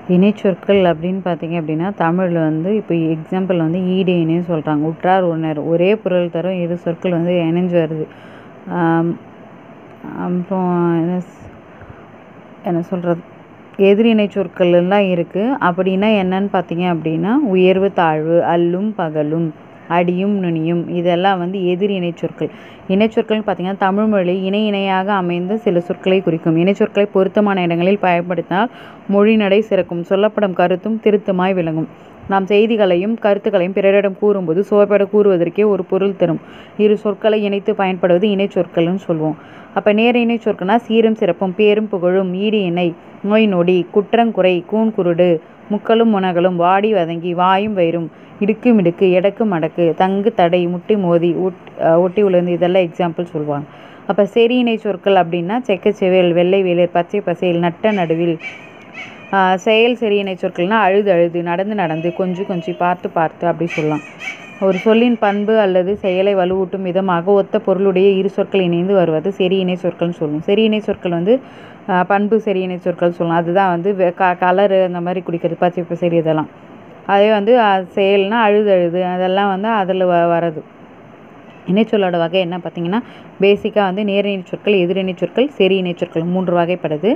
இணைச்சொற்கள் அப்படின்னு பார்த்தீங்க அப்படின்னா தமிழில் வந்து இப்போ எக்ஸாம்பிள் வந்து ஈடு இணைன்னு சொல்கிறாங்க உற்றார் உறவினர் ஒரே பொருள் தரும் இரு சொற்கள் வந்து இணைஞ்சு வருது ஆம், அப்புறம் என்ன ஸ்- என்ன சொல்கிறது எதிரிணை சொற்கள் எல்லாம் இருக்குது அப்படின்னா என்னன்னு பார்த்தீங்க அப்படின்னா உயர்வு தாழ்வு அல்லும் பகலும் அடியும் நுனியும் இதெல்லாம் வந்து எதிரிணை சொற்கள் இணைச்சொற்கள்னு பார்த்தீங்கன்னா தமிழ் மொழியில் இணை இணையாக அமைந்த சில சொற்களை குறிக்கும் இணைச்சொற்களை பொருத்தமான இடங்களில் பயன்படுத்தினால் மொழிநடை சிறக்கும் சொல்லப்படும் கருத்தும் திருத்தமாய் விளங்கும் நாம் செய்திகளையும் கருத்துக்களையும் பிறரிடம் கூறும்போது சுவைப்பட கூறுவதற்கே ஒரு பொருள் தரும் இரு சொற்களை இணைத்து பயன்படுவது இணைச்சொற்கள்னு சொல்லுவோம் அப்போ நேர் இணை சொற்கள்னா சீரும் சிறப்பும் பேரும் புகழும் ஈடு இணை நோய் நொடி குற்றங்குறை கூன் குருடு முக்களும் முனகளும் வாடி வதங்கி வாயும் வயிறும் இடுக்கு மிடுக்கு எடக்கு மடக்கு தங்கு தடை முட்டி மோதி ஒட் அஹ் ஒட்டி உழுந்து இதெல்லாம் எக்ஸாம்பிள் சொல்லுவாங்க அப்போ செரி இணை சொற்கள் அப்படின்னா செக்க செவேல் வெள்ளை வேலர் பச்சை பசேல் நட்ட நடுவில் ஆஹ் செயல் சரி இணை சொற்கள்னா அழுது அழுது நடந்து நடந்து கொஞ்சி கொஞ்சி பார்த்து பார்த்து அப்படி சொல்லலாம் ஒரு சொல்லின் பண்பு அல்லது செயலை வலுவூட்டும் விதமாக ஒத்த பொருளுடைய இரு சொற்கள் இணைந்து வருவது சரி இணை சொற்கள்னு சொல்லுவோம் சரி இணை சொற்கள் வந்து ஆஹ் பண்பு சரி இணை சொற்கள் சொல்லலாம் அதுதான் வந்து வெ- க கலரு அந்த மாதிரி குடிக்கிறது பச்சை பசேல் இதெல்லாம் அதே வந்து ஆஹ் செயல்னா அழுது அழுது அதெல்லாம் வந்து அதில் வ வரது இணைச்சொல்லோட வகை என்ன பார்த்தீங்கன்னா பேசிக்காக வந்து நேர் இணை சொற்கள் எதிரிணை சொற்கள் சரி இணை சொற்கள் மூன்று வகைப்படுது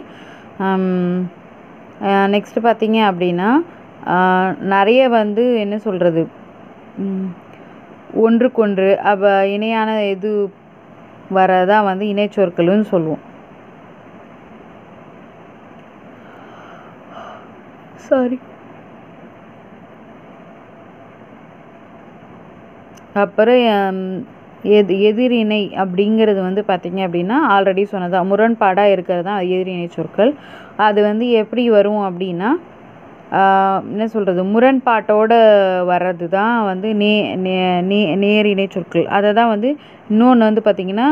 நெக்ஸ்ட்டு பார்த்தீங்க அப்படின்னா ஆஹ் நிறைய வந்து என்ன சொல்கிறது ஒன்றுக்கொன்று அவ இணையான இது வரதான் வந்து இணைச்சொற்கள்னு சொல்லுவோம் சாரி அப்புறம் ஹம், எது எதிரிணை அப்படிங்கிறது வந்து பார்த்தீங்க அப்படின்னா ஆல்ரெடி சொன்னதா முரண்பாடாக இருக்கிறது தான் எதிரிணை சொற்கள் அது வந்து எப்படி வரும் அப்படின்னா ஆஹ், என்ன சொல்கிறது முரண்பாட்டோட வர்றது தான் வந்து நே நே- நே நேரிணை சொற்கள் அதை தான் வந்து இன்னொன்று வந்து பார்த்திங்கன்னா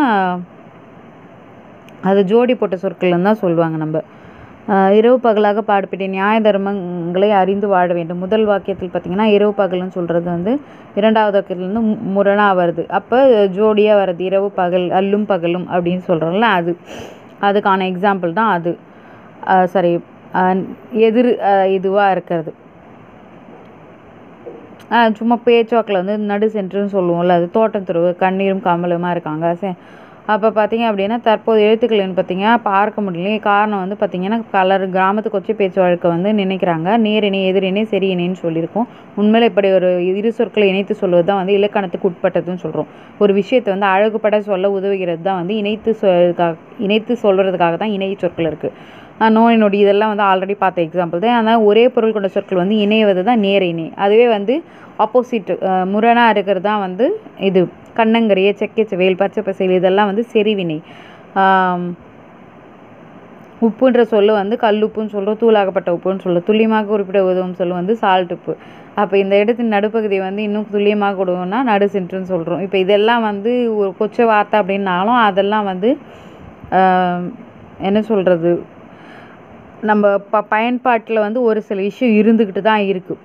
அது ஜோடி போட்ட சொற்கள்னு தான் சொல்லுவாங்க நம்ம ஆஹ் இரவு பகலாக பாடுபட்ட நியாய தர்மங்களை அறிந்து வாழ வேண்டும் முதல் வாக்கியத்தில் பார்த்தீங்கன்னா இரவு பகல்னு சொல்கிறது வந்து இரண்டாவது வாக்கியத்தில் வந்து மு- முரணா வருது அப்போ ஜோடியாக வருது இரவு பகல் அல்லும் பகலும் அப்படின்னு சொல்கிறோம்ல அது அதுக்கான எக்ஸாம்பிள் தான் அது சாரி எதிர் இதுவாக இருக்கிறது ஆ, சும்மா பேச்சுவாக்கில் வந்து நடு சென்றுன்னு சொல்லுவோம்ல அது தோட்டம் துறவு கண்ணீரும் கமலுமா இருக்காங்க சே அப்போ பார்த்தீங்க அப்படின்னா தற்போது எழுத்துக்கள்னு பார்த்தீங்கன்னா பார்க்க முடியல காரணம் வந்து பார்த்தீங்கன்னா கலர் கிராமத்து கொச்சை பேச்சு வழக்கை வந்து நினைக்கிறாங்க நேரிணை எதிரிணை சரி இணைன்னு சொல்லியிருக்கோம் உண்மையில் இப்படி ஒரு இரு சொற்களை இணைத்து சொல்வது தான் வந்து இலக்கணத்துக்கு உட்பட்டதுன்னு சொல்கிறோம் ஒரு விஷயத்தை வந்து அழகுபட சொல்ல உதவுகிறது தான் வந்து இணைத்து சொல்றதுக்காக இணைத்து சொல்கிறதுக்காக தான் இணை சொற்கள் இருக்குது நோய் நொடி இதெல்லாம் வந்து ஆல்ரெடி பார்த்த எக்ஸாம்பிள் தான் ஆனால் ஒரே பொருள் கொண்ட சொற்கள் வந்து இணைவது தான் நேர் இணை அதுவே வந்து ஆப்போசிட் முரணாக இருக்கிறது தான் வந்து இது கண்ணங்கரைய செக்கை செவேல் பச்சை பசைல் இதெல்லாம் வந்து செறிவினை ஆம், உப்புன்ற சொல்லு வந்து கல்லுப்புன்னு சொல்கிறோம் தூளாகப்பட்ட உப்புன்னு சொல்லுவோம் துல்லியமாக குறிப்பிட உதவும் சொல்லு வந்து சால்ட் உப்பு அப்போ இந்த இடத்தின் நடுப்பகுதி வந்து இன்னும் துல்லியமாக கொடுவோம்னா நடு சென்றுன்னு சொல்கிறோம் இப்போ இதெல்லாம் வந்து ஒரு கொச்சை வார்த்தை அப்படின்னாலும் அதெல்லாம் வந்து ஆம், என்ன சொல்கிறது நம்ம ப பயன்பாட்டில் வந்து ஒரு சில விஷயம் இருந்துக்கிட்டு தான் இருக்குது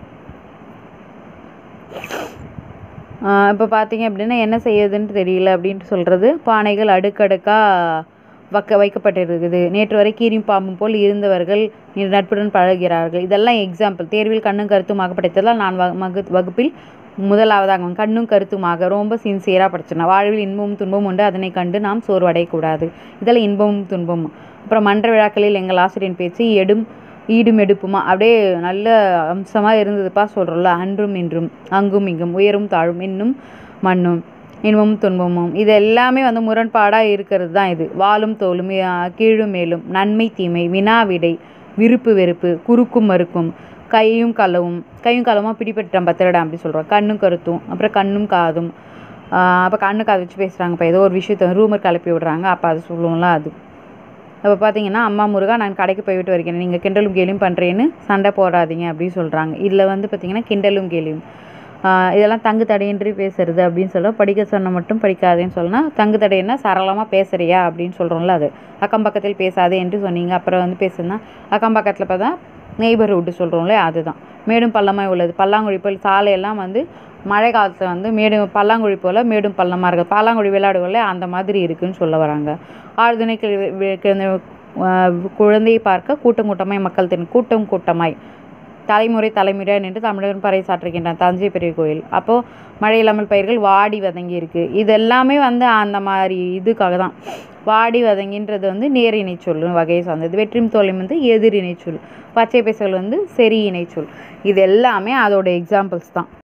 இப்போ பார்த்தீங்க அப்படின்னா என்ன செய்யுதுன்னு தெரியல அப்படின்ட்டு சொல்கிறது பானைகள் அடுக்கடுக்காக வைக்க வைக்கப்பட்டிருக்குது நேற்று வரை கீரியும் பாம்பும் போல் இருந்தவர்கள் இன்று நட்புடன் பழகிறார்கள் இதெல்லாம் எக்ஸாம்பிள் தேர்வில் கண்ணும் கருத்துமாக படித்ததால் நான் வ மகு வகுப்பில் முதலாவதாக கண்ணும் கருத்துமாக ரொம்ப சின்சியராக படிச்சேன் வாழ்வில் இன்பமும் துன்பமும் உண்டு அதனை கண்டு நாம் சோர்வடையக்கூடாது இதெல்லாம் இன்பமும் துன்பமும் அப்புறம் மன்ற விழாக்களில் எங்கள் ஆசிரியரின் பேச்சு எடும் ஈடும் எடுப்புமா அப்படியே நல்ல அம்சமாக இருந்ததுப்பா சொல்கிறோம்ல அன்றும் இன்றும் அங்கும் இங்கும் உயரும் தாழும் இன்னும் மண்ணும் இன்பமும் துன்பமும் இது எல்லாமே வந்து முரண்பாடாக இருக்கிறது தான் இது வாலும் தோலும் அஹ் கீழும் மேலும் நன்மை தீமை வினா விடை விருப்பு வெறுப்பு குறுக்கும் மறுக்கும் கையும் களவும் கையும் களவுமா பிடிபட்டான் பத்திரடா அப்படி சொல்கிறோம் கண்ணும் கருத்தும் அப்புறம் கண்ணும் காதும் அப்போ கண்ணு காது வச்சு பேசுகிறாங்க இப்போ ஏதோ ஒரு விஷயத்த ரூமர் கிளப்பி விடுறாங்க அப்போ அது சொல்லுவோம்ல அது அப்போ பார்த்தீங்கன்னா அம்மா முருகா நான் கடைக்கு போய்விட்டு வருகிறேன் நீங்கள் கிண்டலும் கேலியும் பண்ணுறேன்னு சண்டை போடாதீங்க அப்படின்னு சொல்கிறாங்க இதில் வந்து பார்த்தீங்கன்னா கிண்டலும் கேலியும் ஆஹ் இதெல்லாம் தங்கு தடையின்றி பேசுறது அப்படின்னு சொல்ல படிக்க சொன்ன மட்டும் படிக்காதேன்னு சொல்லனா தங்கு தடைன்னா சரளமாக பேசுறியா அப்படின்னு சொல்கிறோம்ல அது அக்கம் பக்கத்தில் பேசாதே என்று சொன்னீங்க அப்புறம் வந்து பேசுனா அக்கம் பக்கத்தில் பார்த்தா நெய்பர்ஹுட் சொல்கிறோம்ல அதுதான் மேடும் பள்ளமாய் உள்ளது பல்லாங்குழி போல் சாலையெல்லாம் வந்து மழை காலத்தில் வந்து மேடு பல்லாங்குழி போல் மேடும் பள்ளமாக இருக்குது பல்லாங்குழி விளையாடுவோம்ல அந்த மாதிரி இருக்குன்னு சொல்ல வராங்க ஆழ்துணை கிழ- வி- கிழந்த குழந்தையை பார்க்க கூட்டம் கூட்டமாய் மக்கள் திரள் கூட்டம் கூட்டமாய் தலைமுறை தலைமுறையாக நின்று தமிழன் பறை சாற்றுகின்றான் தஞ்சை பெரிய கோயில் அப்போது மழை இல்லாமல் பயிர்கள் வாடி வதங்கி இருக்கு இது எல்லாமே வந்து அந்த மாதிரி இதுக்காக தான் வாடி வதங்கின்றது வந்து நேர் இணைச்சொல் வகையை சார்ந்தது வெற்றும் தோல்வி வந்து எதிர் இணைச்சொல் பச்சை பேசல் வந்து செரி இணைச்சொல் இது எல்லாமே அதோட எக்ஸாம்பிள்ஸ் தான்